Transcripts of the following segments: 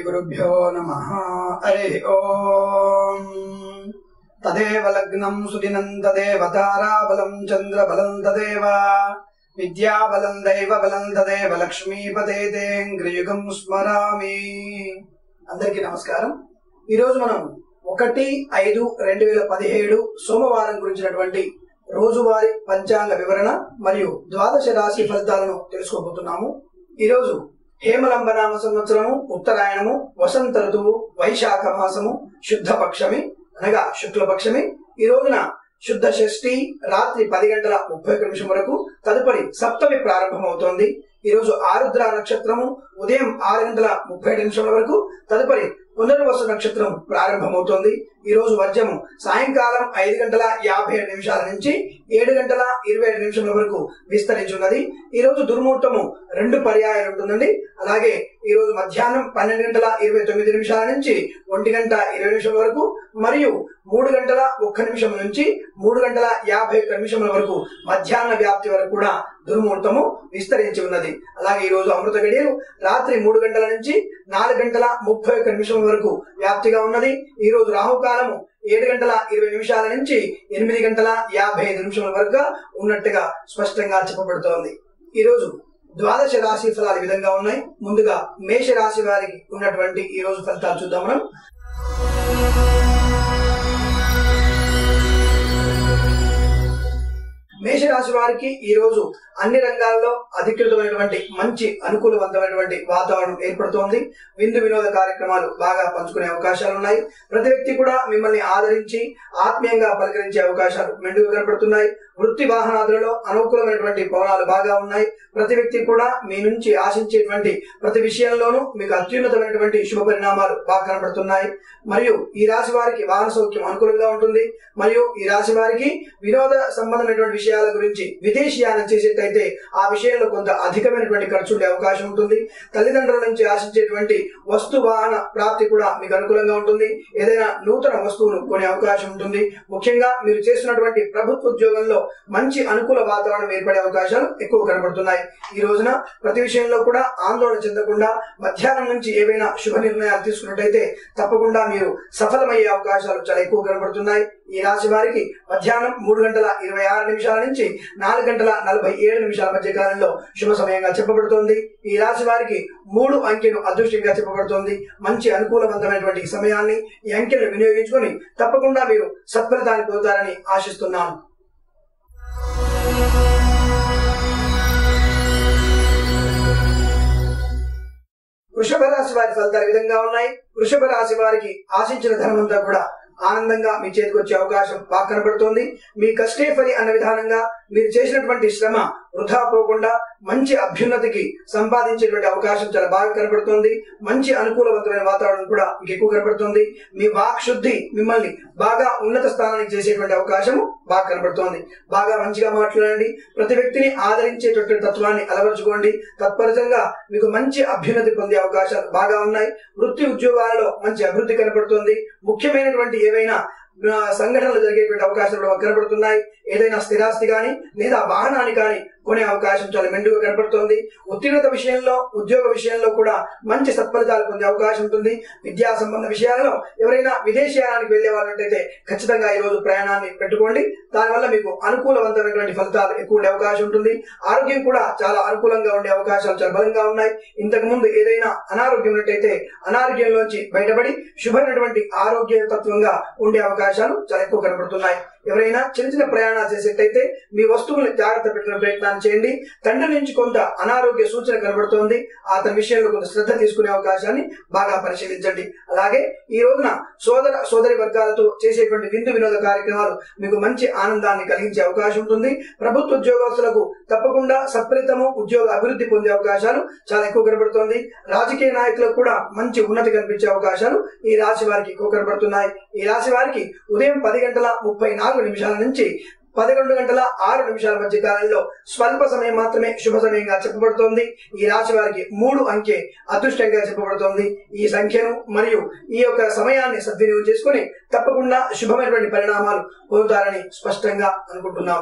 श्रीगुरुभ्यो नमः हरिः ओम् तदेव लग्नम् सुदिनम् तदेव ताराबलम् चन्द्रबलम् तदेव विद्याबलम् दैवबलम् तदेव లక్ష్మీపదే తేంగ్రియుగం స్మరామి అందరికీ నమస్కారం ఈరోజు మనం ఒకటి ఐదు రెండు వేల పదిహేడు సోమవారం గురించినటువంటి రోజువారీ పంచాంగ వివరణ మరియు ద్వాదశ రాశి ఫలితాలను తెలుసుకోబోతున్నాము ఈరోజు హేమలంబనామ సంవత్సరము ఉత్తరాయణము వసంత ఋతువు వైశాఖ మాసము శుద్ధ పక్షమి అనగా శుక్లపక్షమి ఈ రోజున శుద్ధ షష్ఠి రాత్రి పది గంటల ముప్పై ఒక్క నిమిషం వరకు తదుపరి సప్తమి ప్రారంభమవుతోంది ఈ రోజు ఆరుద్ర నక్షత్రము ఉదయం ఆరు గంటల ముప్పై ఏడు నిమిషాల వరకు తదుపరి పునర్వసు నక్షత్రం ప్రారంభమవుతోంది ఈ రోజు వర్జము సాయంకాలం ఐదు గంటల యాభై ఏడు నిమిషాల నుంచి ఏడు గంటల ఇరవై ఏడు నిమిషాల వరకు విస్తరించున్నది ఈ రోజు దుర్ముహూర్తము రెండు పర్యాయాలు ఉంటుందండి అలాగే ఈ రోజు మధ్యాహ్నం పన్నెండు గంటల ఇరవై తొమ్మిది నిమిషాల నుంచి ఒంటి గంట ఇరవై నిమిషాల వరకు మరియు మూడు గంటల ఒక్క నిమిషం నుంచి మూడు గంటల యాభై ఒక్క నిమిషముల వరకు మధ్యాహ్న వ్యాప్తి వరకు కూడా దుర్ముహూర్తము విస్తరించి ఉన్నది అలాగే ఈ రోజు అమృత గడియలు రాత్రి మూడు గంటల నుంచి నాలుగు గంటల ముప్పై ఒక్క నిమిషం వరకు వ్యాప్తిగా ఉన్నది ఈ రోజు రాహుకాలము ఏడు గంటల ఇరవై నిమిషాల నుంచి ఎనిమిది గంటల యాభై ఐదు నిమిషాల వరకు ఉన్నట్టుగా స్పష్టంగా చెప్పబడుతోంది ఈ రోజు ద్వాదశ రాశి ఫలాలు ఈ విధంగా ఉన్నాయి ముందుగా మేష రాశి వారికి ఉన్నటువంటి ఈ రోజు ఫలితాలు చూద్దాం మనం మేషరాశి వారికి ఈ రోజు అన్ని రంగాల్లో అధికృతమైనటువంటి మంచి అనుకూలవంతమైనటువంటి వాతావరణం ఏర్పడుతోంది విందు వినోద కార్యక్రమాలు బాగా పంచుకునే అవకాశాలు ఉన్నాయి ప్రతి వ్యక్తి కూడా మిమ్మల్ని ఆదరించి ఆత్మీయంగా పలకరించే అవకాశాలు మెండుగా కనపడుతున్నాయి వృత్తి వాహనాదులలో అనుకూలమైనటువంటి పవనాలు బాగా ఉన్నాయి ప్రతి వ్యక్తి కూడా మీ నుంచి ఆశించేటువంటి ప్రతి విషయంలోనూ మీకు అత్యున్నతమైనటువంటి శుభ పరిణామాలు బాగా కనబడుతున్నాయి మరియు ఈ రాశి వారికి వాహన సౌఖ్యం అనుకూలంగా ఉంటుంది మరియు ఈ రాశి వారికి వినోద సంబంధమైనటువంటి విషయాల గురించి విదేశీయానం చేసేటైతే ఆ విషయంలో కొంత అధికమైనటువంటి ఖర్చు ఉండే అవకాశం ఉంటుంది తల్లిదండ్రుల నుంచి ఆశించేటువంటి వస్తు వాహన ప్రాప్తి కూడా మీకు అనుకూలంగా ఉంటుంది ఏదైనా నూతన వస్తువును కొనే అవకాశం ఉంటుంది ముఖ్యంగా మీరు చేస్తున్నటువంటి ప్రభుత్వ ఉద్యోగంలో మంచి అనుకూల వాతావరణం ఏర్పడే అవకాశాలు ఎక్కువ కనబడుతున్నాయి ఈ రోజున ప్రతి విషయంలో కూడా ఆందోళన చెందకుండా మధ్యాహ్నం నుంచి ఏవైనా శుభ నిర్ణయాలు తీసుకున్నట్టయితే తప్పకుండా మీరు సఫలమయ్యే అవకాశాలు చాలా ఎక్కువ కనబడుతున్నాయి ఈ రాశి వారికి మధ్యాహ్నం మూడు గంటల ఇరవై ఆరు నిమిషాల నుంచి నాలుగు గంటల నలభై ఏడు నిమిషాల మధ్య కాలంలో శుభ సమయంగా చెప్పబడుతోంది ఈ రాశి వారికి మూడు అంకెను అదృష్టంగా చెప్పబడుతోంది మంచి అనుకూలవంతమైనటువంటి ఈ సమయాన్ని ఈ అంకెలను వినియోగించుకొని తప్పకుండా మీరు సత్ఫలితాన్ని పొందుతారని ఆశిస్తున్నాను వృషభ రాశి వారి ఫలితాలు ఈ విధంగా ఉన్నాయి వృషభ రాశి వారికి ఆశించిన ధనమంతా కూడా ఆనందంగా మీ చేతికి వచ్చే అవకాశం బాగా కనబడుతోంది మీ కష్టే ఫలి అన్న విధానంగా మీరు చేసినటువంటి శ్రమ వృధా పోకుండా మంచి అభ్యున్నతికి సంపాదించేటువంటి అవకాశం చాలా బాగా కనబడుతోంది మంచి అనుకూలవంతమైన వాతావరణం కూడా మీకు ఎక్కువ కనబడుతుంది మీ వాక్ శుద్ధి మిమ్మల్ని బాగా ఉన్నత స్థానానికి చేసేటువంటి అవకాశము బాగా కనబడుతోంది బాగా మంచిగా మాట్లాడండి ప్రతి వ్యక్తిని ఆదరించేటటువంటి తత్వాన్ని అలవరుచుకోండి తత్పరితంగా మీకు మంచి అభ్యున్నతి పొందే అవకాశాలు బాగా ఉన్నాయి వృత్తి ఉద్యోగాలలో మంచి అభివృద్ధి కనబడుతుంది ముఖ్యమైనటువంటి ఏవైనా ఆ, సంఘటనలు జరిగేటువంటి అవకాశాలు కూడా కనబడుతున్నాయి ఏదైనా స్థిరాస్తి కానీ లేదా వాహనాన్ని కానీ కొనే అవకాశం చాలా మెండుగా కనబడుతోంది ఉత్తీర్ణత విషయంలో ఉద్యోగ విషయంలో కూడా మంచి సత్ఫలితాలు పొందే అవకాశం ఉంటుంది విద్యా సంబంధ విషయాలలో ఎవరైనా విదేశీయానికి వెళ్లే వాళ్ళంటైతే ఖచ్చితంగా ఈ రోజు ప్రయాణాన్ని పెట్టుకోండి దానివల్ల మీకు అనుకూలవంతమైనటువంటి ఫలితాలు ఎక్కువ ఉండే అవకాశం ఉంటుంది ఆరోగ్యం కూడా చాలా అనుకూలంగా ఉండే అవకాశాలు చాలా బలంగా ఉన్నాయి ఇంతకు ముందు ఏదైనా అనారోగ్యం ఉన్నట్టయితే అనారోగ్యంలోంచి బయటపడి శుభమైనటువంటి ఆరోగ్య తత్వంగా ఉండే అవకాశాలు చాలా ఎక్కువ కనబడుతున్నాయి ఎవరైనా చిన్న చిన్న ప్రయాణాలు చేసేటైతే మీ వస్తువుల్ని జాగ్రత్త పెట్టిన ప్రయత్నాన్ని చేయండి తండ్రి నుంచి కొంత అనారోగ్య సూచన కనబడుతోంది అతని విషయంలో కొంత శ్రద్ధ తీసుకునే అవకాశాన్ని బాగా పరిశీలించండి అలాగే ఈ రోజున సోదర సోదరి వర్గాలతో చేసేటువంటి విందు వినోద కార్యక్రమాలు మీకు మంచి ఆనందాన్ని కలిగించే అవకాశం ఉంటుంది ప్రభుత్వ ఉద్యోగస్తులకు తప్పకుండా సత్ఫలితము ఉద్యోగ అభివృద్ధి పొందే అవకాశాలు చాలా ఎక్కువ కనబడుతోంది రాజకీయ నాయకులకు కూడా మంచి ఉన్నతి కనిపించే అవకాశాలు ఈ రాశి వారికి ఎక్కువ కనబడుతున్నాయి ఈ రాశి వారికి ఉదయం పది గంటల ముప్పై నాలుగు నిమిషాల నుంచి పదకొండు గంటల ఆరు నిమిషాల మధ్య కాలంలో స్వల్ప సమయం మాత్రమే శుభ సమయంగా చెప్పబడుతోంది ఈ రాశి వారికి మూడు అంకె అదృష్టంగా చెప్పబడుతోంది ఈ సంఖ్యను మరియు ఈ యొక్క సమయాన్ని సద్వినియోగం చేసుకుని తప్పకుండా శుభమైనటువంటి పరిణామాలు పొందుతారని స్పష్టంగా అనుకుంటున్నాం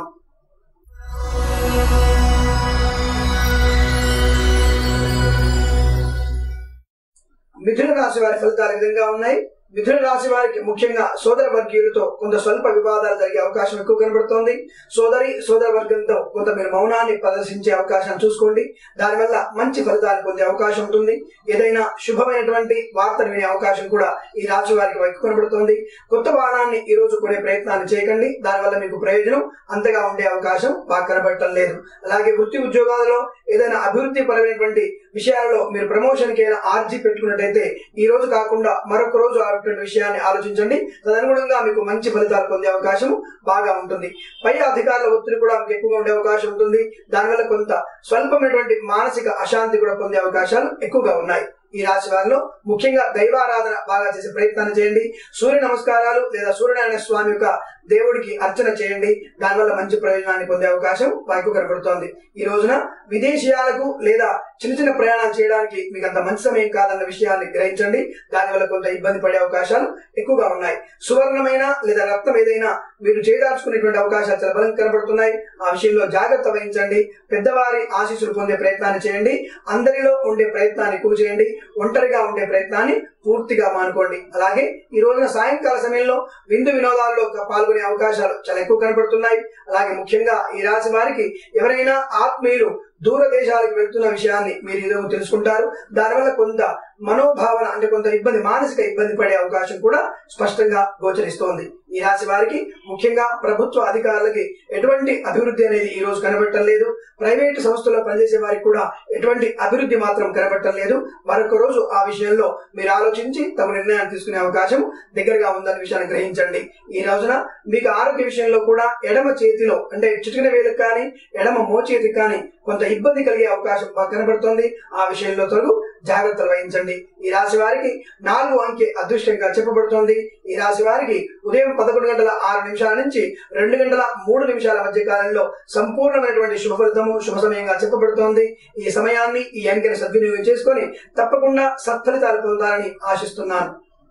మిథున రాశి వారి ఫలితాలు ఈ విధంగా ఉన్నాయి మిథున రాశి వారికి ముఖ్యంగా సోదర వర్గీయులతో కొంత స్వల్ప వివాదాలు జరిగే అవకాశం ఎక్కువ కనబడుతోంది సోదరి సోదర వర్గంతో కొంత మీరు మౌనాన్ని ప్రదర్శించే అవకాశం చూసుకోండి దానివల్ల మంచి ఫలితాలు పొందే అవకాశం ఉంటుంది ఏదైనా శుభమైనటువంటి వార్తలు వినే అవకాశం కూడా ఈ రాశి వారికి ఎక్కువ కనబడుతోంది కొత్త వాహనాన్ని ఈ రోజు కొనే ప్రయత్నాన్ని చేయకండి దానివల్ల మీకు ప్రయోజనం అంతగా ఉండే అవకాశం బాగా కనబడటం లేదు అలాగే వృత్తి ఉద్యోగాలలో ఏదైనా అభివృద్ధి పరమైనటువంటి విషయాలలో మీరు ప్రమోషన్ కి ఏదైనా ఆర్జీ పెట్టుకున్నట్టయితే ఈ రోజు కాకుండా మరొక రోజు ఆడుతున్న విషయాన్ని ఆలోచించండి తదనుగుణంగా మీకు మంచి ఫలితాలు పొందే అవకాశం బాగా ఉంటుంది పై అధికారుల ఒత్తిడి కూడా మీకు ఎక్కువగా ఉండే అవకాశం ఉంటుంది దానివల్ల కొంత స్వల్పమైనటువంటి మానసిక అశాంతి కూడా పొందే అవకాశాలు ఎక్కువగా ఉన్నాయి ఈ రాశి వారిలో ముఖ్యంగా దైవారాధన బాగా చేసే ప్రయత్నాన్ని చేయండి సూర్య నమస్కారాలు లేదా సూర్యనారాయణ స్వామి యొక్క దేవుడికి అర్చన చేయండి దానివల్ల మంచి ప్రయోజనాన్ని పొందే అవకాశం వారికి కనబడుతోంది ఈ రోజున విదేశీయాలకు లేదా చిన్న చిన్న ప్రయాణాలు చేయడానికి మీకు అంత మంచి సమయం కాదన్న విషయాన్ని గ్రహించండి దానివల్ల కొంత ఇబ్బంది పడే అవకాశాలు ఎక్కువగా ఉన్నాయి సువర్ణమైన లేదా రక్తం ఏదైనా మీరు చేయదార్చుకునేటువంటి అవకాశాలు చాలా బలంగా కనబడుతున్నాయి ఆ విషయంలో జాగ్రత్త వహించండి పెద్దవారి ఆశీస్సులు పొందే ప్రయత్నాన్ని చేయండి అందరిలో ఉండే ప్రయత్నాన్ని ఎక్కువ చేయండి ఒంటరిగా ఉండే ప్రయత్నాన్ని పూర్తిగా మానుకోండి అలాగే ఈ రోజున సాయంకాల సమయంలో విందు వినోదాల్లో పాల్గొనే అవకాశాలు చాలా ఎక్కువ కనబడుతున్నాయి అలాగే ముఖ్యంగా ఈ రాశి వారికి ఎవరైనా ఆత్మీయులు దూర దేశాలకు వెళ్తున్న విషయాన్ని మీరు ఈరోజు తెలుసుకుంటారు దానివల్ల కొంత మనోభావన అంటే కొంత ఇబ్బంది మానసిక ఇబ్బంది పడే అవకాశం కూడా స్పష్టంగా గోచరిస్తోంది ఈ రాశి వారికి ముఖ్యంగా ప్రభుత్వ అధికారులకి ఎటువంటి అభివృద్ధి అనేది ఈ రోజు కనబడటం లేదు ప్రైవేటు సంస్థల్లో పనిచేసే వారికి కూడా ఎటువంటి అభివృద్ధి మాత్రం కనబడటం లేదు మరొక రోజు ఆ విషయంలో మీరు ఆలోచించి తమ నిర్ణయాన్ని తీసుకునే అవకాశం దగ్గరగా ఉందన్న విషయాన్ని గ్రహించండి ఈ రోజున మీకు ఆరోగ్య విషయంలో కూడా ఎడమ చేతిలో అంటే చిటికిన వేలకు కానీ ఎడమ మోచేతికి కానీ కొంత ఇబ్బంది కలిగే అవకాశం బాగా కనబడుతోంది ఆ విషయంలో తగు జాగ్రత్తలు వహించండి ఈ రాశి వారికి నాలుగు అంకె అదృష్టంగా చెప్పబడుతోంది ఈ రాశి వారికి ఉదయం పదకొండు గంటల ఆరు నిమిషాల నుంచి రెండు గంటల మూడు నిమిషాల మధ్య కాలంలో సంపూర్ణమైనటువంటి శుభ ఫలితము శుభ సమయంగా చెప్పబడుతోంది ఈ సమయాన్ని ఈ అంకెను సద్వినియోగం చేసుకొని తప్పకుండా సత్ఫలితాలు పొందాలని ఆశిస్తున్నాను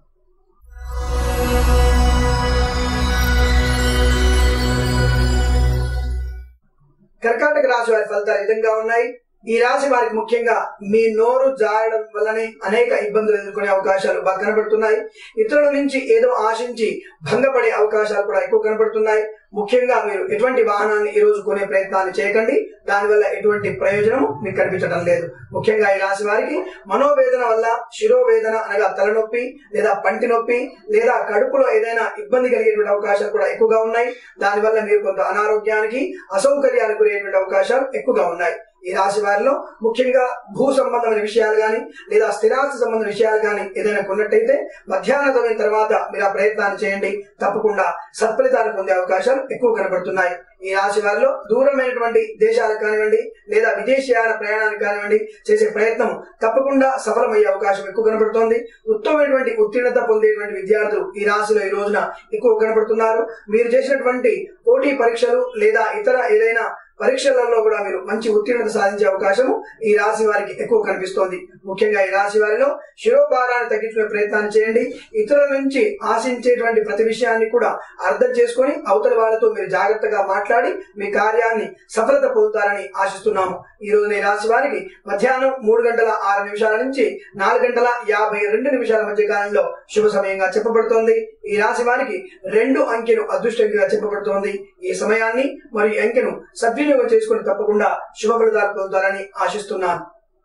కర్కాటక రాశి వారి ఫలితాలు ఈ విధంగా ఉన్నాయి ఈ రాశి వారికి ముఖ్యంగా మీ నోరు జారడం వల్లనే అనేక ఇబ్బందులు ఎదుర్కొనే అవకాశాలు బాగా కనబడుతున్నాయి ఇతరుల నుంచి ఏదో ఆశించి భంగపడే అవకాశాలు కూడా ఎక్కువ కనబడుతున్నాయి ముఖ్యంగా మీరు ఎటువంటి వాహనాన్ని ఈ రోజు కొనే ప్రయత్నాన్ని చేయకండి దానివల్ల ఎటువంటి ప్రయోజనం మీకు కనిపించడం లేదు ముఖ్యంగా ఈ రాశి వారికి మనోవేదన వల్ల శిరోవేదన అనగా తలనొప్పి లేదా పంటి నొప్పి లేదా కడుపులో ఏదైనా ఇబ్బంది కలిగేటువంటి అవకాశాలు కూడా ఎక్కువగా ఉన్నాయి దానివల్ల మీరు కొంత అనారోగ్యానికి అసౌకర్యానికి గురయ్యేటువంటి అవకాశాలు ఎక్కువగా ఉన్నాయి ఈ రాశి వారిలో ముఖ్యంగా భూ సంబంధమైన విషయాలు కానీ లేదా స్థిరాస్తి సంబంధ విషయాలు కానీ ఏదైనా కొన్నట్టయితే మధ్యాహ్న సమయం తర్వాత మీరు ఆ ప్రయత్నాన్ని చేయండి తప్పకుండా సత్ఫలితాలు పొందే అవకాశాలు ఎక్కువ కనబడుతున్నాయి ఈ రాశి వారిలో దూరమైనటువంటి దేశాలకు కానివ్వండి లేదా విదేశీయాల ప్రయాణానికి కానివ్వండి చేసే ప్రయత్నం తప్పకుండా సఫలమయ్యే అవకాశం ఎక్కువ కనబడుతోంది ఉత్తమమైనటువంటి ఉత్తీర్ణత పొందేటువంటి విద్యార్థులు ఈ రాశిలో ఈ రోజున ఎక్కువ కనబడుతున్నారు మీరు చేసినటువంటి పోటీ పరీక్షలు లేదా ఇతర ఏదైనా పరీక్షలలో కూడా మీరు మంచి ఉత్తీర్ణత సాధించే అవకాశం ఈ రాశి వారికి ఎక్కువ కనిపిస్తోంది ముఖ్యంగా ఈ రాశి వారిలో శిరోభారాన్ని తగ్గించుకునే ప్రయత్నాన్ని చేయండి ఇతరుల నుంచి ఆశించేటువంటి ప్రతి విషయాన్ని కూడా అర్థం చేసుకొని అవతల వాళ్ళతో మీరు జాగ్రత్తగా మాట్లాడి మీ కార్యాన్ని సఫలత పొందుతారని ఆశిస్తున్నాము ఈ రోజున ఈ రాశి వారికి మధ్యాహ్నం మూడు గంటల ఆరు నిమిషాల నుంచి నాలుగు గంటల యాభై రెండు నిమిషాల మధ్య కాలంలో శుభ సమయంగా చెప్పబడుతోంది ఈ రాశి వారికి రెండు అంకెను అదృష్టంగా చెప్పబడుతోంది ఈ సమయాన్ని మరియు అంకెను సద్వినియోగం చేసుకుని తప్పకుండా శుభ ఫలితాలు పొందుతారని ఆశిస్తున్నాను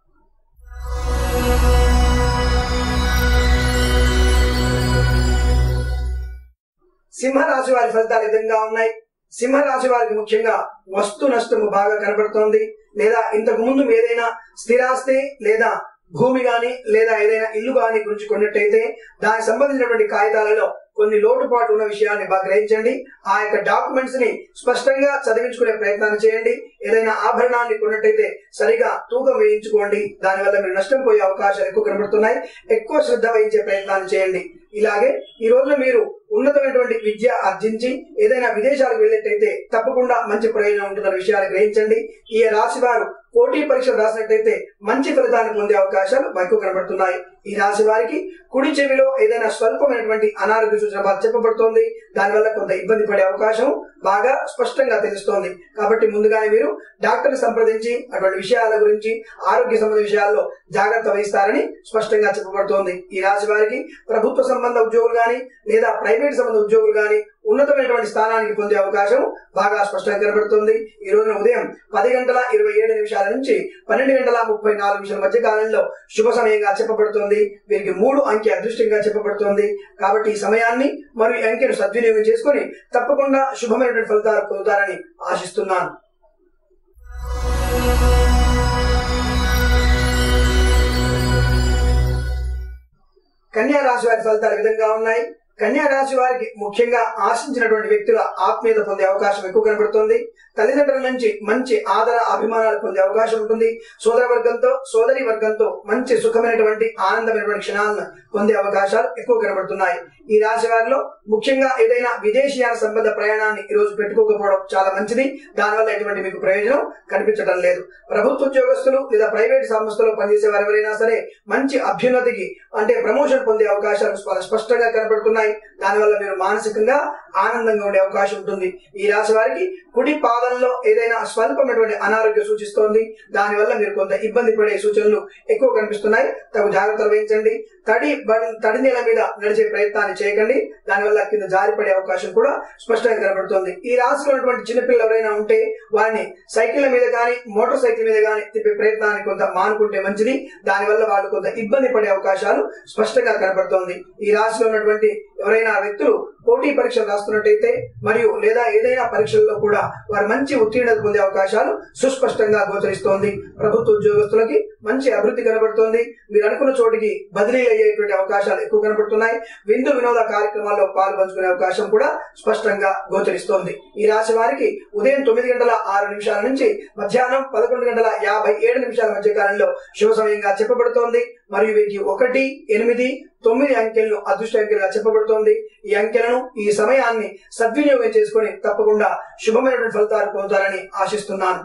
సింహరాశి వారి ఫలితాలు ఈ విధంగా ఉన్నాయి సింహరాశి వారికి ముఖ్యంగా వస్తు నష్టము బాగా కనబడుతోంది లేదా ఇంతకు ముందు ఏదైనా స్థిరాస్తి లేదా భూమి గాని లేదా ఏదైనా ఇల్లు గాని గురించి కొన్నట్టయితే దానికి సంబంధించినటువంటి కాగితాలలో కొన్ని లోటుపాటు ఉన్న విషయాన్ని బాగా గ్రహించండి ఆ యొక్క డాక్యుమెంట్స్ ని స్పష్టంగా చదివించుకునే ప్రయత్నాన్ని చేయండి ఏదైనా ఆభరణాన్ని కొన్నట్టయితే సరిగా తూకం వేయించుకోండి దానివల్ల మీరు నష్టం పోయే అవకాశాలు ఎక్కువ కనబడుతున్నాయి ఎక్కువ శ్రద్ధ వహించే ప్రయత్నాన్ని చేయండి ఇలాగే ఈ రోజున మీరు ఉన్నతమైనటువంటి విద్య ఆర్జించి ఏదైనా విదేశాలకు వెళ్ళినట్టయితే తప్పకుండా మంచి ప్రయోజనం ఉంటుందన్న విషయాన్ని గ్రహించండి ఈ రాశి వారు పోటీ పరీక్షలు రాసినట్టయితే మంచి ఫలితాన్ని పొందే అవకాశాలు ఎక్కువ కనబడుతున్నాయి ఈ రాశి వారికి కుడి చెవిలో ఏదైనా స్వల్పమైనటువంటి అనారోగ్య సూచన బాగా చెప్పబడుతోంది దానివల్ల కొంత ఇబ్బంది పడే అవకాశం బాగా స్పష్టంగా తెలుస్తోంది కాబట్టి ముందుగానే మీరు డాక్టర్ సంప్రదించి అటువంటి విషయాల గురించి ఆరోగ్య సంబంధ విషయాల్లో జాగ్రత్త వహిస్తారని స్పష్టంగా చెప్పబడుతోంది ఈ రాశి వారికి ప్రభుత్వ సంబంధ ఉద్యోగులు గాని లేదా ప్రైవేట్ సంబంధ ఉద్యోగులు గాని ఉన్నతమైనటువంటి స్థానానికి పొందే అవకాశం బాగా స్పష్టంగా కనబడుతుంది ఈ రోజున ఉదయం పది గంటల ఇరవై ఏడు నిమిషాల నుంచి పన్నెండు గంటల ముప్పై నాలుగు నిమిషాల మధ్య కాలంలో శుభ సమయంగా చెప్పబడుతోంది వీరికి మూడు అంకె అదృష్టంగా చెప్పబడుతోంది కాబట్టి ఈ సమయాన్ని మరియు ఈ అంకెను సద్వినియోగం చేసుకుని తప్పకుండా శుభమైనటువంటి ఫలితాలు పొందుతారని ఆశిస్తున్నాను కన్యా రాశి వారి ఫలితాలు ఈ విధంగా ఉన్నాయి కన్యా రాశి వారికి ముఖ్యంగా ఆశించినటువంటి వ్యక్తుల ఆత్మీయత పొందే అవకాశం ఎక్కువ కనబడుతుంది తల్లిదండ్రుల నుంచి మంచి ఆదర అభిమానాలు పొందే అవకాశం ఉంటుంది సోదర వర్గంతో సోదరి వర్గంతో మంచి సుఖమైనటువంటి ఆనందమైనటువంటి క్షణాలను పొందే అవకాశాలు ఎక్కువ కనబడుతున్నాయి ఈ రాశి వారిలో ముఖ్యంగా ఏదైనా విదేశీయాన సంబంధ ప్రయాణాన్ని ఈ రోజు పెట్టుకోకపోవడం చాలా మంచిది దానివల్ల ఎటువంటి మీకు ప్రయోజనం కనిపించడం లేదు ప్రభుత్వ ఉద్యోగస్తులు లేదా ప్రైవేట్ సంస్థలో పనిచేసే వారు ఎవరైనా సరే మంచి అభ్యున్నతికి అంటే ప్రమోషన్ పొందే అవకాశాలు స్ప- స్పష్టంగా కనబడుతున్నాయి దానివల్ల మీరు మానసికంగా ఆనందంగా ఉండే అవకాశం ఉంటుంది ఈ రాశి వారికి కుడి పాదంలో ఏదైనా స్వల్పమైనటువంటి అనారోగ్యం సూచిస్తోంది దానివల్ల మీరు కొంత ఇబ్బంది పడే సూచనలు ఎక్కువ కనిపిస్తున్నాయి తగు జాగ్రత్తలు వహించండి తడి బం- తడి నేల మీద నడిచే ప్రయత్నాన్ని చేయకండి దానివల్ల కింద జారిపడే అవకాశం కూడా స్పష్టంగా కనబడుతుంది ఈ రాశిలో ఉన్నటువంటి చిన్నపిల్లలు ఎవరైనా ఉంటే వారిని సైకిళ్ల మీద కానీ మోటార్ సైకిల్ మీద కానీ తిప్పే ప్రయత్నాన్ని కొంత మానుకుంటే మంచిది దానివల్ల వాళ్ళు కొంత ఇబ్బంది పడే అవకాశాలు స్పష్టంగా కనబడుతోంది ఈ రాశిలో ఉన్నటువంటి ఎవరైనా వ్యక్తులు పోటీ పరీక్షలు రాస్తున్నట్టయితే మరియు లేదా ఏదైనా పరీక్షల్లో కూడా వారు మంచి ఉత్తీర్ణత పొందే అవకాశాలు సుస్పష్టంగా గోచరిస్తోంది ప్రభుత్వ ఉద్యోగస్తులకి మంచి అభివృద్ధి కనబడుతోంది మీరు అనుకున్న చోటికి బదిలీ అయ్యేటువంటి అవకాశాలు ఎక్కువ కనబడుతున్నాయి విందు వినోద కార్యక్రమాల్లో పాలు పంచుకునే అవకాశం కూడా స్పష్టంగా గోచరిస్తోంది ఈ రాశి వారికి ఉదయం తొమ్మిది గంటల ఆరు నిమిషాల నుంచి మధ్యాహ్నం పదకొండు గంటల యాభై ఏడు నిమిషాల మధ్య కాలంలో శుభ సమయంగా చెప్పబడుతోంది మరియు వీరికి ఒకటి ఎనిమిది తొమ్మిది అంకెలను అదృష్ట అంకెలుగా చెప్పబడుతోంది ఈ అంకెలను ఈ సమయాన్ని సద్వినియోగం చేసుకొని తప్పకుండా శుభమైనటువంటి ఫలితాలు పొందుతారని ఆశిస్తున్నాను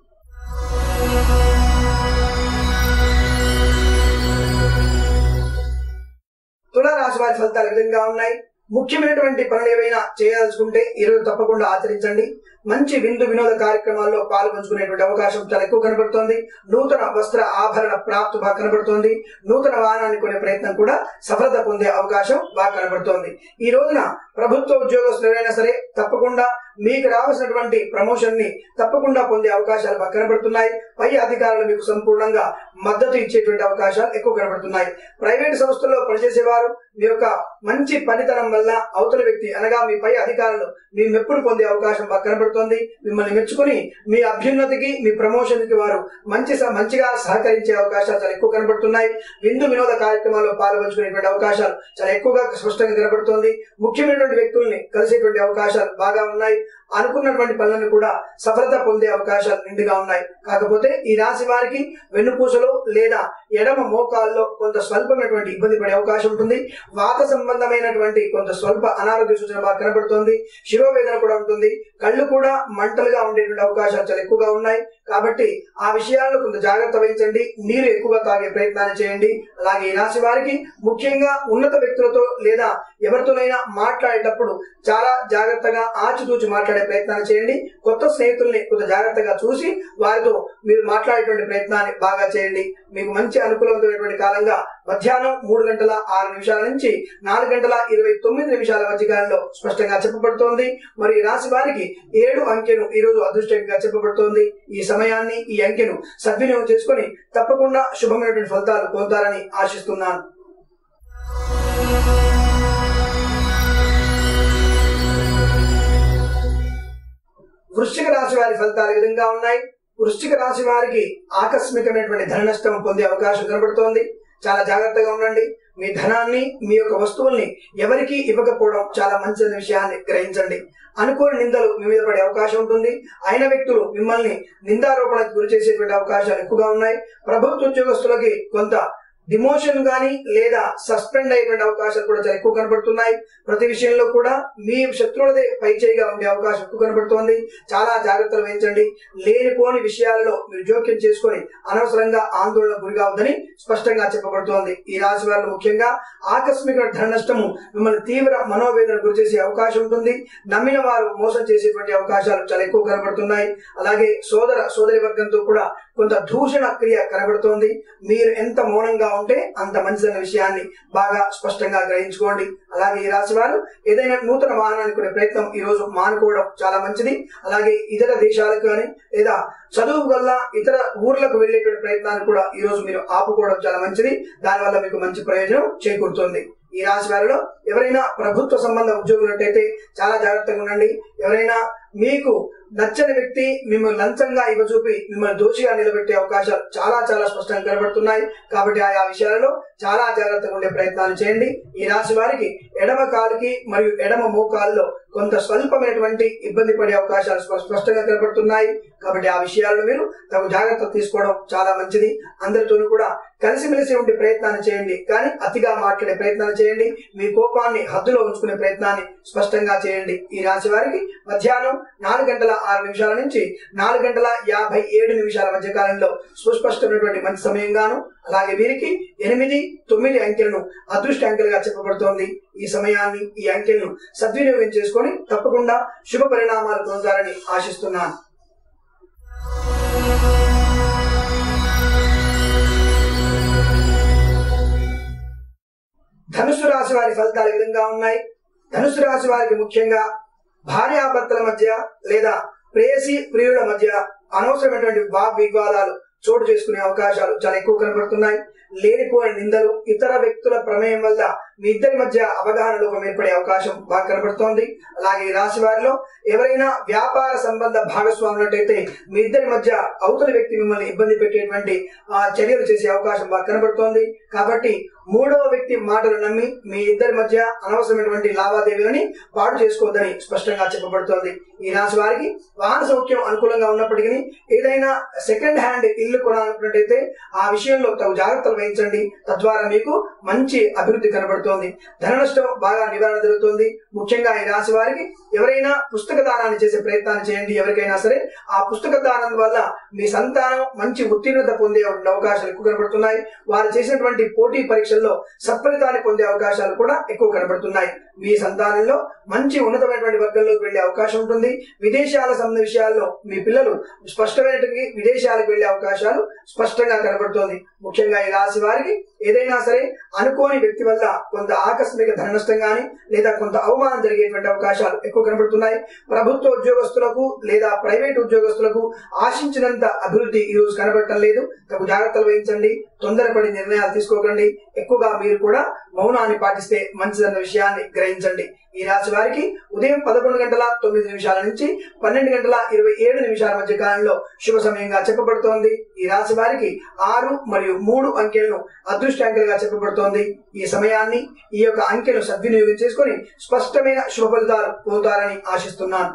తులారాశి వారి ఫలితాలు ఈ విధంగా ఉన్నాయి ముఖ్యమైనటువంటి పనులు ఏవైనా చేయదలుచుకుంటే ఈరోజు తప్పకుండా ఆచరించండి మంచి విందు వినోద కార్యక్రమాల్లో పాల్గొంచుకునేటువంటి అవకాశం చాలా ఎక్కువ కనబడుతోంది నూతన వస్త్ర ఆభరణ ప్రాప్తి బాగా కనబడుతోంది నూతన వాహనాన్ని కొనే ప్రయత్నం కూడా సఫలత పొందే అవకాశం బాగా కనబడుతోంది ఈ రోజున ప్రభుత్వ ఉద్యోగస్తులు ఎవరైనా సరే తప్పకుండా మీకు రావాల్సినటువంటి ప్రమోషన్ ని తప్పకుండా పొందే అవకాశాలు బాగా కనబడుతున్నాయి పై అధికారులు మీకు సంపూర్ణంగా మద్దతు ఇచ్చేటువంటి అవకాశాలు ఎక్కువ కనబడుతున్నాయి ప్రైవేట్ సంస్థల్లో పనిచేసేవారు మీ యొక్క మంచి పనితనం వల్ల అవతల వ్యక్తి అనగా మీ పై అధికారులు మీ మెప్పుడు పొందే అవకాశం బాగా కనబడుతోంది మిమ్మల్ని మెచ్చుకుని మీ అభ్యున్నతికి మీ ప్రమోషన్ కి వారు మంచి స- మంచిగా సహకరించే అవకాశాలు చాలా ఎక్కువ కనబడుతున్నాయి విందు వినోద కార్యక్రమాల్లో పాల్పంచుకునేటువంటి అవకాశాలు చాలా ఎక్కువగా స్పష్టంగా కనబడుతోంది ముఖ్యమైనటువంటి వ్యక్తుల్ని కలిసేటువంటి అవకాశాలు బాగా ఉన్నాయి అనుకున్నటువంటి పనులను కూడా సఫలత పొందే అవకాశాలు నిండుగా ఉన్నాయి కాకపోతే ఈ రాశి వారికి వెన్నుపూసలో లేదా ఎడమ మోకాల్లో కొంత స్వల్పమైనటువంటి ఇబ్బంది పడే అవకాశం ఉంటుంది వాత సంబంధమైనటువంటి కొంత స్వల్ప అనారోగ్య సూచన బాగా కనబడుతోంది శిరోవేదన కూడా ఉంటుంది కళ్ళు కూడా మంటలుగా ఉండేటువంటి అవకాశాలు చాలా ఎక్కువగా ఉన్నాయి కాబట్టి ఆ విషయాల్లో కొంత జాగ్రత్త వహించండి నీరు ఎక్కువగా తాగే ప్రయత్నాన్ని చేయండి అలాగే ఈ రాశి వారికి ముఖ్యంగా ఉన్నత వ్యక్తులతో లేదా ఎవరితోనైనా మాట్లాడేటప్పుడు చాలా జాగ్రత్తగా ఆచితూచి మాట్లాడే ప్రయత్నాన్ని చేయండి కొత్త స్నేహితుల్ని కొంత జాగ్రత్తగా చూసి వారితో మీరు మాట్లాడేటువంటి ప్రయత్నాన్ని బాగా చేయండి మీకు మంచి అనుకూలమైనటువంటి కాలంగా మధ్యాహ్నం మూడు గంటల ఆరు నిమిషాల నుంచి నాలుగు గంటల ఇరవై తొమ్మిది నిమిషాల మధ్య కాలంలో స్పష్టంగా చెప్పబడుతోంది మరి ఈ రాశి వారికి ఏడు అంకెను ఈ రోజు అదృష్టంగా చెప్పబడుతోంది ఈ సమయాన్ని ఈ అంకెను సద్వినియోగం చేసుకొని తప్పకుండా శుభమైనటువంటి ఫలితాలు పొందుతారని ఆశిస్తున్నాను వృశ్చిక రాశి వారి ఫలితాలు ఈ విధంగా ఉన్నాయి వృశ్చిక రాశి వారికి ఆకస్మికమైనటువంటి ధన నష్టం పొందే అవకాశం కనబడుతోంది చాలా జాగ్రత్తగా ఉండండి మీ ధనాన్ని మీ యొక్క వస్తువుల్ని ఎవరికి ఇవ్వకపోవడం చాలా మంచి విషయాన్ని గ్రహించండి అనుకోని నిందలు మీ మీద పడే అవకాశం ఉంటుంది అయిన వ్యక్తులు మిమ్మల్ని నిందారోపణకు గురి చేసేటువంటి అవకాశాలు ఎక్కువగా ఉన్నాయి ప్రభుత్వ ఉద్యోగస్తులకి కొంత డిమోషన్ గాని లేదా సస్పెండ్ అయ్యేటువంటి అవకాశాలు కూడా చాలా ఎక్కువ కనబడుతున్నాయి ప్రతి విషయంలో కూడా మీ శత్రువులదే పై చేయిగా ఉండే అవకాశం ఎక్కువ కనబడుతోంది చాలా జాగ్రత్తలు వహించండి లేనిపోని విషయాలలో మీరు జోక్యం చేసుకొని అనవసరంగా ఆందోళన గురి కావద్దని స్పష్టంగా చెప్పబడుతోంది ఈ రాశి వారిలో ముఖ్యంగా ఆకస్మిక ధన నష్టము మిమ్మల్ని తీవ్ర మనోవేదన గురి చేసే అవకాశం ఉంటుంది నమ్మిన వారు మోసం చేసేటువంటి అవకాశాలు చాలా ఎక్కువ కనబడుతున్నాయి అలాగే సోదర సోదరి వర్గంతో కూడా కొంత దూషణ క్రియ కనబడుతోంది మీరు ఎంత మౌనంగా ఉంటే అంత మంచిదన్న విషయాన్ని బాగా స్పష్టంగా గ్రహించుకోండి అలాగే ఈ రాశి వారు ఏదైనా నూతన వాహనాన్ని కొనే ప్రయత్నం ఈ రోజు మానుకోవడం చాలా మంచిది అలాగే ఇతర దేశాలకు కానీ లేదా చదువు వల్ల ఇతర ఊర్లకు వెళ్ళేటువంటి ప్రయత్నాన్ని కూడా ఈ రోజు మీరు ఆపుకోవడం చాలా మంచిది దానివల్ల మీకు మంచి ప్రయోజనం చేకూరుతుంది ఈ రాశి వారిలో ఎవరైనా ప్రభుత్వ సంబంధ ఉద్యోగులు ఉన్నట్టయితే చాలా జాగ్రత్తగా ఉండండి ఎవరైనా మీకు నచ్చని వ్యక్తి మిమ్మల్ని లంచంగా ఇవ్వచూపి మిమ్మల్ని దోషిగా నిలబెట్టే అవకాశాలు చాలా చాలా స్పష్టంగా కనబడుతున్నాయి కాబట్టి ఆయా విషయాలలో చాలా జాగ్రత్తగా ఉండే ప్రయత్నాలు చేయండి ఈ రాశి వారికి ఎడమ కాలుకి మరియు ఎడమ మోకాల్లో కొంత స్వల్పమైనటువంటి ఇబ్బంది పడే అవకాశాలు స్ప- స్పష్టంగా కనబడుతున్నాయి కాబట్టి ఆ విషయాలను మీరు తగు జాగ్రత్త తీసుకోవడం చాలా మంచిది అందరితోనూ కూడా కలిసిమెలిసి ఉండే ప్రయత్నాన్ని చేయండి కానీ అతిగా మాట్లాడే ప్రయత్నాలు చేయండి మీ కోపాన్ని హద్దులో ఉంచుకునే ప్రయత్నాన్ని స్పష్టంగా చేయండి ఈ రాశి వారికి మధ్యాహ్నం నాలుగు గంటల ఆరు నిమిషాల నుంచి నాలుగు గంటల యాభై ఏడు నిమిషాల మధ్య కాలంలో సుస్పష్టమైనటువంటి మంచి సమయంగాను అలాగే వీరికి ఎనిమిది తొమ్మిది అంకెలను అదృష్ట అంకెలుగా చెప్పబడుతోంది ఈ సమయాన్ని ఈ అంకెలను సద్వినియోగం చేసుకొని తప్పకుండా శుభ పరిణామాలు పొందుతారని ఆశిస్తున్నాను ధనుసు రాశి వారి ఫలితాలు ఈ విధంగా ఉన్నాయి ధనుసు రాశి వారికి ముఖ్యంగా భార్యాభర్తల మధ్య లేదా ప్రేయసి ప్రియుల మధ్య అనవసరమైనటువంటి వాగ్ వివాదాలు చోటు చేసుకునే అవకాశాలు చాలా ఎక్కువ కనబడుతున్నాయి లేనిపోయిన నిందలు ఇతర వ్యక్తుల ప్రమేయం వల్ల మీ ఇద్దరి మధ్య అవగాహన లోపం ఏర్పడే అవకాశం బాగా కనబడుతోంది అలాగే ఈ రాశి వారిలో ఎవరైనా వ్యాపార సంబంధ భాగస్వాములైతే మీ ఇద్దరి మధ్య అవతలి వ్యక్తి మిమ్మల్ని ఇబ్బంది పెట్టేటువంటి ఆ చర్యలు చేసే అవకాశం బాగా కనబడుతోంది కాబట్టి మూడవ వ్యక్తి మాటలు నమ్మి మీ ఇద్దరి మధ్య అనవసరమైనటువంటి లావాదేవీలని పాడు చేసుకోవద్దని స్పష్టంగా చెప్పబడుతోంది ఈ రాశి వారికి వాహన సౌఖ్యం అనుకూలంగా ఉన్నప్పటికీ ఏదైనా సెకండ్ హ్యాండ్ ఇల్లు కొనాలనుకున్నట్టయితే ఆ విషయంలో తగు జాగ్రత్తలు వహించండి తద్వారా మీకు మంచి అభివృద్ధి కనబడుతోంది ధన నష్టం బాగా నివారణ జరుగుతుంది ముఖ్యంగా ఈ రాశి వారికి ఎవరైనా పుస్తక దానాన్ని చేసే ప్రయత్నాన్ని చేయండి ఎవరికైనా సరే ఆ పుస్తక దానం వల్ల మీ సంతానం మంచి ఉత్తీర్ణత పొందే అవకాశాలు ఎక్కువ కనబడుతున్నాయి వారు చేసినటువంటి పోటీ పరీక్షల్లో సత్ఫలితాన్ని పొందే అవకాశాలు కూడా ఎక్కువ కనబడుతున్నాయి మీ సంతానంలో మంచి ఉన్నతమైనటువంటి వర్గంలోకి వెళ్లే అవకాశం ఉంటుంది విదేశాల సంబంధ విషయాల్లో మీ పిల్లలు స్పష్టమైనటువంటి విదేశాలకు వెళ్లే అవకాశాలు స్పష్టంగా కనబడుతోంది ముఖ్యంగా ఈ రాశి వారికి ఏదైనా సరే అనుకోని వ్యక్తి వల్ల కొంత ఆకస్మిక ధన నష్టం గాని లేదా కొంత అవమానం జరిగేటువంటి అవకాశాలు ఎక్కువ కనబడుతున్నాయి ప్రభుత్వ ఉద్యోగస్తులకు లేదా ప్రైవేట్ ఉద్యోగస్తులకు ఆశించినంత అభివృద్ధి ఈ రోజు కనబడటం లేదు తగు జాగ్రత్తలు వహించండి తొందరపడి నిర్ణయాలు తీసుకోకండి ఎక్కువగా మీరు కూడా మౌనాన్ని పాటిస్తే మంచిదన్న విషయాన్ని గ్రహించండి ఈ రాశి వారికి ఉదయం పదకొండు గంటల తొమ్మిది నిమిషాల నుంచి పన్నెండు గంటల ఇరవై ఏడు నిమిషాల మధ్య కాలంలో శుభ సమయంగా చెప్పబడుతోంది ఈ రాశి వారికి ఆరు మరియు మూడు అంకెలను అదృష్ట అంకెలుగా చెప్పబడుతోంది ఈ సమయాన్ని ఈ యొక్క అంకెను సద్వినియోగం చేసుకొని స్పష్టమైన శుభ ఫలితాలు పొందుతారని ఆశిస్తున్నాను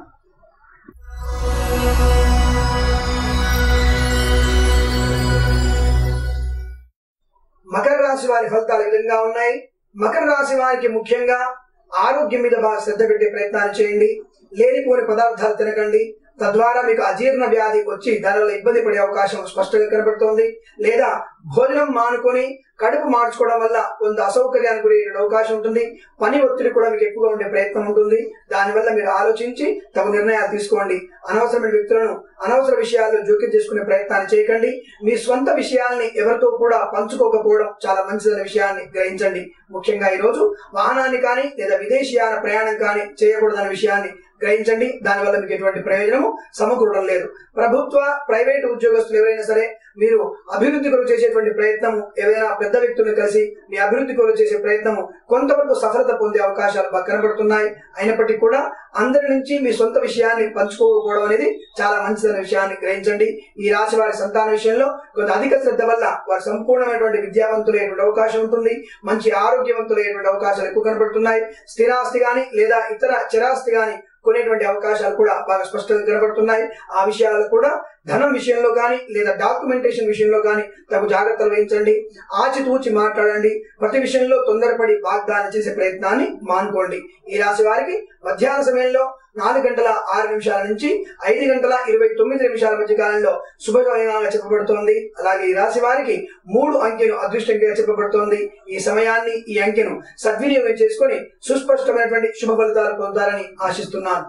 మకర రాశి వారి ఫలితాలు ఈ విధంగా ఉన్నాయి మకర రాశి వారికి ముఖ్యంగా ఆరోగ్యం మీద బాగా శ్రద్ధ పెట్టే ప్రయత్నాలు చేయండి లేనిపోని పదార్థాలు తినకండి తద్వారా మీకు అజీర్ణ వ్యాధి వచ్చి దానివల్ల ఇబ్బంది పడే అవకాశం స్పష్టంగా కనబడుతోంది లేదా భోజనం మానుకొని కడుపు మార్చుకోవడం వల్ల కొంత అసౌకర్యానికి గురయ్యే అవకాశం ఉంటుంది పని ఒత్తిడి కూడా మీకు ఎక్కువగా ఉండే ప్రయత్నం ఉంటుంది దానివల్ల మీరు ఆలోచించి తగు నిర్ణయాలు తీసుకోండి అనవసరమైన వ్యక్తులను అనవసర విషయాల్లో జోక్యం చేసుకునే ప్రయత్నాన్ని చేయకండి మీ స్వంత విషయాల్ని ఎవరితో కూడా పంచుకోకపోవడం చాలా మంచిదన్న విషయాన్ని గ్రహించండి ముఖ్యంగా ఈ రోజు వాహనాన్ని కానీ లేదా విదేశీయాన ప్రయాణం కానీ చేయకూడదన్న విషయాన్ని గ్రహించండి దానివల్ల మీకు ఎటువంటి ప్రయోజనము సమకూరడం లేదు ప్రభుత్వ ప్రైవేటు ఉద్యోగస్తులు ఎవరైనా సరే మీరు అభివృద్ధి కొరకు చేసేటువంటి ప్రయత్నము ఏదైనా పెద్ద వ్యక్తులను కలిసి మీ అభివృద్ధి కొరకు చేసే ప్రయత్నము కొంతవరకు సఫలత పొందే అవకాశాలు బాగా కనబడుతున్నాయి అయినప్పటికీ కూడా అందరి నుంచి మీ సొంత విషయాన్ని పంచుకోకపోవడం అనేది చాలా మంచిదన్న విషయాన్ని గ్రహించండి ఈ రాశి వారి సంతాన విషయంలో కొంత అధిక శ్రద్ధ వల్ల వారు సంపూర్ణమైనటువంటి విద్యావంతులైనటువంటి అవకాశం ఉంటుంది మంచి ఆరోగ్యవంతులైనటువంటి అవకాశాలు ఎక్కువ కనబడుతున్నాయి స్థిరాస్తి గాని లేదా ఇతర చిరాస్తి గాని కొనేటువంటి అవకాశాలు కూడా బాగా స్పష్టంగా కనబడుతున్నాయి ఆ విషయాలు కూడా ధనం విషయంలో కానీ లేదా డాక్యుమెంటేషన్ విషయంలో కానీ తగు జాగ్రత్తలు వహించండి ఆచితూచి మాట్లాడండి ప్రతి విషయంలో తొందరపడి వాగ్దానం చేసే ప్రయత్నాన్ని మానుకోండి ఈ రాశి వారికి మధ్యాహ్న సమయంలో నాలుగు గంటల ఆరు నిమిషాల నుంచి ఐదు గంటల ఇరవై తొమ్మిది నిమిషాల మధ్య కాలంలో శుభ సమయంగా చెప్పబడుతోంది అలాగే ఈ రాశి వారికి మూడు అంకెను అదృష్టంగా చెప్పబడుతోంది ఈ సమయాన్ని ఈ అంకెను సద్వినియోగం చేసుకొని సుస్పష్టమైనటువంటి శుభ ఫలితాలు పొందాలని ఆశిస్తున్నాను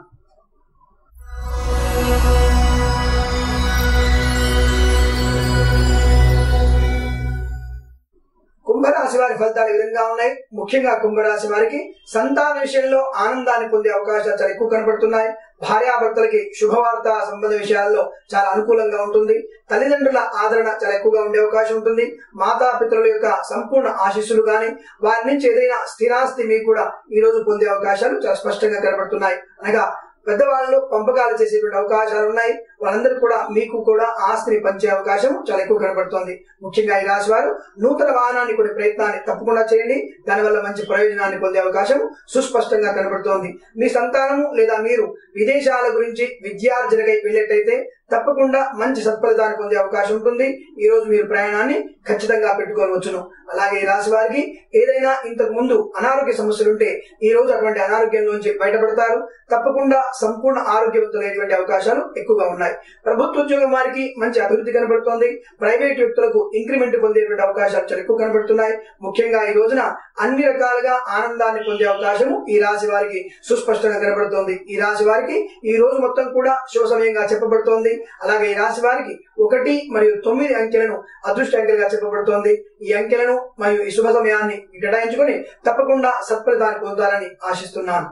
కుంభరాశి వారి ఫలితాలు ఈ విధంగా ఉన్నాయి ముఖ్యంగా కుంభరాశి వారికి సంతాన విషయంలో ఆనందాన్ని పొందే అవకాశాలు చాలా ఎక్కువ కనబడుతున్నాయి భార్యాభర్తలకి శుభవార్త సంబంధ విషయాల్లో చాలా అనుకూలంగా ఉంటుంది తల్లిదండ్రుల ఆదరణ చాలా ఎక్కువగా ఉండే అవకాశం ఉంటుంది మాతాపితరుల యొక్క సంపూర్ణ ఆశీస్సులు గాని వారి నుంచి ఏదైనా స్థిరాస్తి మీకు కూడా ఈ రోజు పొందే అవకాశాలు చాలా స్పష్టంగా కనబడుతున్నాయి అనగా పెద్దవాళ్ళు పంపకాలు చేసేటువంటి అవకాశాలు ఉన్నాయి వాళ్ళందరూ కూడా మీకు కూడా ఆస్తిని పంచే అవకాశం చాలా ఎక్కువ కనబడుతోంది ముఖ్యంగా ఈ రాశి వారు నూతన వాహనాన్ని కొన్ని ప్రయత్నాన్ని తప్పకుండా చేయండి దానివల్ల మంచి ప్రయోజనాన్ని పొందే అవకాశం సుస్పష్టంగా కనబడుతోంది మీ సంతానము లేదా మీరు విదేశాల గురించి విద్యార్జనకై వెళ్ళేటైతే తప్పకుండా మంచి సత్ఫలితాన్ని పొందే అవకాశం ఉంటుంది ఈ రోజు మీరు ప్రయాణాన్ని ఖచ్చితంగా పెట్టుకోవచ్చును అలాగే ఈ రాశి వారికి ఏదైనా ఇంతకు ముందు అనారోగ్య సమస్యలు ఉంటే ఈ రోజు అటువంటి అనారోగ్యం నుంచి బయటపడతారు తప్పకుండా సంపూర్ణ ఆరోగ్యవంతులైనటువంటి అవకాశాలు ఎక్కువగా ఉన్నాయి ప్రభుత్వ ఉద్యోగం వారికి మంచి అభివృద్ధి కనబడుతోంది ప్రైవేట్ వ్యక్తులకు ఇంక్రిమెంట్ పొందేటువంటి అవకాశాలు చాలా ఎక్కువ కనబడుతున్నాయి ముఖ్యంగా ఈ రోజున అన్ని రకాలుగా ఆనందాన్ని పొందే అవకాశము ఈ రాశి వారికి సుస్పష్టంగా కనబడుతోంది ఈ రాశి వారికి ఈ రోజు మొత్తం కూడా శుభ సమయంగా చెప్పబడుతోంది అలాగే ఈ రాశి వారికి ఒకటి మరియు తొమ్మిది అంకెలను అదృష్ట అంకెలుగా చెప్పబడుతోంది ఈ అంకెలను మరియు ఈ శుభ సమయాన్ని కేటాయించుకొని తప్పకుండా సత్ఫలితాన్ని పొందాలని ఆశిస్తున్నాను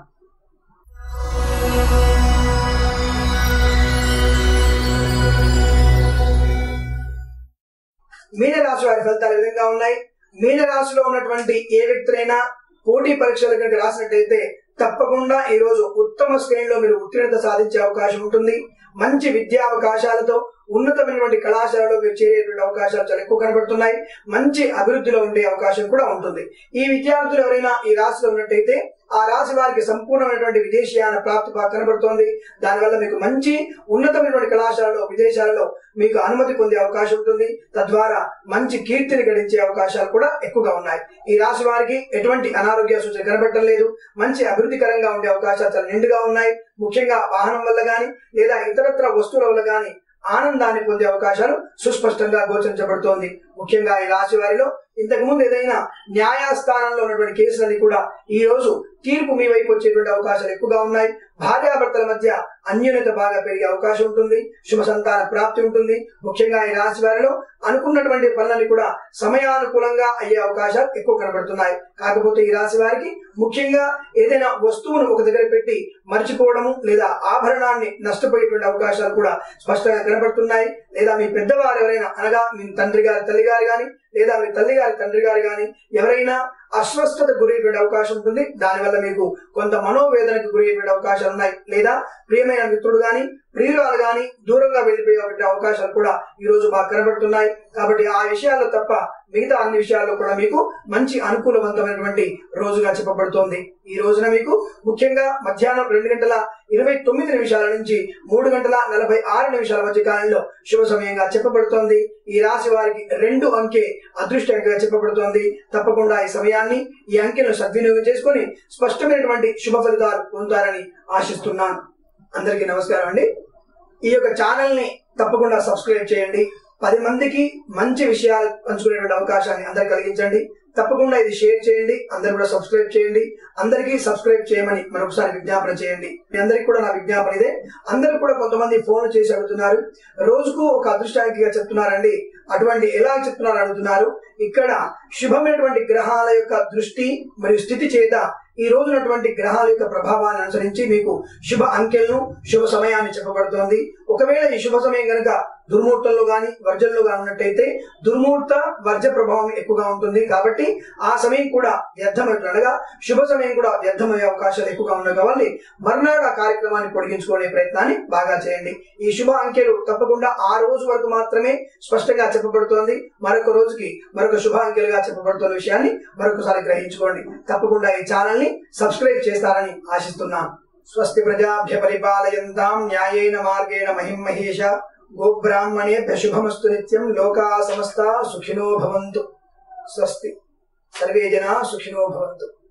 మీనరాశి వారి ఫలితాలు ఈ విధంగా ఉన్నాయి మీనరాశిలో ఉన్నటువంటి ఏ వ్యక్తులైనా పోటీ పరీక్షలు కనుక రాసినట్టయితే తప్పకుండా ఈ రోజు ఉత్తమ శ్రేణిలో మీరు ఉత్తీర్ణత సాధించే అవకాశం ఉంటుంది మంచి విద్యా అవకాశాలతో ఉన్నతమైనటువంటి కళాశాలలో మీరు చేరేటువంటి అవకాశాలు చాలా ఎక్కువ కనబడుతున్నాయి మంచి అభివృద్ధిలో ఉండే అవకాశం కూడా ఉంటుంది ఈ విద్యార్థులు ఎవరైనా ఈ రాశిలో ఉన్నట్టయితే ఆ రాశి వారికి సంపూర్ణమైనటువంటి విదేశీయాన ప్రాప్తి బాగా కనబడుతోంది దానివల్ల మీకు మంచి ఉన్నతమైనటువంటి కళాశాలలో విదేశాలలో మీకు అనుమతి పొందే అవకాశం ఉంటుంది తద్వారా మంచి కీర్తిని గడించే అవకాశాలు కూడా ఎక్కువగా ఉన్నాయి ఈ రాశి వారికి ఎటువంటి అనారోగ్య సూచన కనబడటం లేదు మంచి అభివృద్ధికరంగా ఉండే అవకాశాలు చాలా నిండుగా ఉన్నాయి ముఖ్యంగా వాహనం వల్ల గాని లేదా ఇతరత్ర వస్తువుల వల్ల గాని ఆనందాన్ని పొందే అవకాశాలు సుస్పష్టంగా గోచరించబడుతోంది ముఖ్యంగా ఈ రాశి వారిలో ఇంతకు ముందు ఏదైనా న్యాయస్థానంలో ఉన్నటువంటి కేసులన్నీ కూడా ఈ రోజు తీర్పు మీ వైపు వచ్చేటువంటి అవకాశాలు ఎక్కువగా ఉన్నాయి భార్యాభర్తల మధ్య అన్యోన్యత బాగా పెరిగే అవకాశం ఉంటుంది శుభ సంతాన ప్రాప్తి ఉంటుంది ముఖ్యంగా ఈ రాశి వారిలో అనుకున్నటువంటి పనులన్నీ కూడా సమయానుకూలంగా అయ్యే అవకాశాలు ఎక్కువ కనబడుతున్నాయి కాకపోతే ఈ రాశి వారికి ముఖ్యంగా ఏదైనా వస్తువును ఒక దగ్గర పెట్టి మర్చిపోవడము లేదా ఆభరణాన్ని నష్టపోయేటువంటి అవకాశాలు కూడా స్పష్టంగా కనబడుతున్నాయి లేదా మీ పెద్దవారు ఎవరైనా అనగా మీ తండ్రి గారి తల్లి గారు గాని లేదా మీ తల్లి గారి తండ్రి గారు గాని ఎవరైనా అస్వస్థత గురయ్యేటువంటి అవకాశం ఉంటుంది దానివల్ల మీకు కొంత మనోవేదనకు గురయ్యేటువంటి అవకాశాలు ఉన్నాయి లేదా ప్రియమైన మిత్రుడు గాని ప్రియురాలు గాని దూరంగా వెళ్ళిపోయేటువంటి అవకాశాలు కూడా ఈ రోజు బాగా కనబడుతున్నాయి కాబట్టి ఆ విషయాల్లో తప్ప మిగతా అన్ని విషయాల్లో కూడా మీకు మంచి అనుకూలవంతమైనటువంటి రోజుగా చెప్పబడుతోంది ఈ రోజున మీకు ముఖ్యంగా మధ్యాహ్నం రెండు గంటల ఇరవై తొమ్మిది నిమిషాల నుంచి మూడు గంటల నలభై ఆరు నిమిషాల మధ్య కాలంలో శుభ సమయంగా చెప్పబడుతోంది ఈ రాశి వారికి రెండు అంకె అదృష్టంగా చెప్పబడుతోంది తప్పకుండా ఈ సమయాన్ని ఈ అంకెను సద్వినియోగం చేసుకొని స్పష్టమైనటువంటి శుభ ఫలితాలు పొందుతారని ఆశిస్తున్నాను అందరికీ నమస్కారం అండి ఈ యొక్క ఛానల్ ని తప్పకుండా సబ్స్క్రైబ్ చేయండి పది మందికి మంచి విషయాలు పంచుకునేటువంటి అవకాశాన్ని అందరు కలిగించండి తప్పకుండా ఇది షేర్ చేయండి అందరు కూడా సబ్స్క్రైబ్ చేయండి అందరికీ సబ్స్క్రైబ్ చేయమని మరొకసారి విజ్ఞాపన చేయండి మీ అందరికీ కూడా నా విజ్ఞాపన ఇదే అందరూ కూడా కొంతమంది ఫోన్ చేసి అడుగుతున్నారు రోజుకు ఒక అదృష్టానికిగా చెప్తున్నారండి అటువంటి ఎలా చెప్తున్నారు అడుగుతున్నారు ఇక్కడ శుభమైనటువంటి గ్రహాల యొక్క దృష్టి మరియు స్థితి చేత ఈ రోజునటువంటి గ్రహాల యొక్క ప్రభావాన్ని అనుసరించి మీకు శుభ అంకెలను శుభ సమయాన్ని చెప్పబడుతోంది ఒకవేళ ఈ శుభ సమయం కనుక దుర్ముహూర్తంలో గాని వర్జంలో గాని ఉన్నట్టయితే దుర్ముహూర్త వర్జ ప్రభావం ఎక్కువగా ఉంటుంది కాబట్టి ఆ సమయం కూడా వ్యర్థమైనట్లు అనగా శుభ సమయం కూడా వ్యర్థమయ్యే అవకాశాలు ఎక్కువగా ఉన్నాయి కాబట్టి మర్నాడు ఆ కార్యక్రమాన్ని పొడిగించుకునే ప్రయత్నాన్ని బాగా చేయండి ఈ శుభ అంకెలు తప్పకుండా ఆ రోజు వరకు మాత్రమే స్పష్టంగా చెప్పబడుతోంది మరొక రోజుకి మరొక శుభ అంకెలుగా చెప్పబడుతున్న విషయాన్ని మరొకసారి గ్రహించుకోండి తప్పకుండా ఈ ఛానల్ ని సబ్స్క్రైబ్ చేస్తారని ఆశిస్తున్నాను స్వస్తి ప్రజాభ్య పరిపాలయంతాం న్యాయేన మార్గేణ మహిం మహేష గోబ్రాహ్మణేభ్య శుభమస్తు నిత్యం లోకా సమస్త సుఖినో భవంతు స్వస్తి సర్వే జనా సుఖినో భవంతు